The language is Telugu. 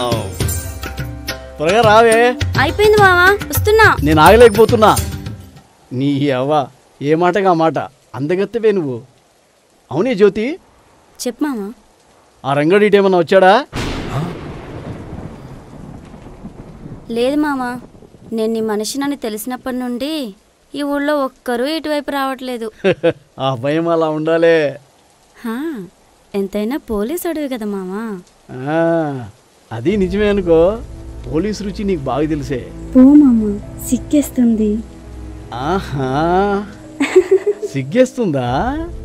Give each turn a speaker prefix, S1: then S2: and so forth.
S1: త్వరగా రావే
S2: అయిపోయింది మావా వస్తున్నా
S1: నేను ఆగలేకపోతున్నా నీ అవ్వ ఏ మాటగా మాట అందగత్తవే నువ్వు అవునే జ్యోతి
S2: చెప్పు మావా
S1: ఆ రంగడి ఏమన్నా వచ్చాడా
S2: లేదు మావా నేను నీ మనిషినని తెలిసినప్పటి నుండి ఈ ఊళ్ళో ఒక్కరూ ఇటువైపు రావట్లేదు
S1: ఆ భయం అలా ఉండాలే
S2: హా, ఎంతైనా పోలీసు అడివి కదా మావా
S1: ఆ, అది నిజమే అనుకో పోలీసు రుచి నీకు బాగా తెలిసే
S2: పో మామ సిక్కేస్తుంది
S1: ఆహా సిగ్గేస్తుందా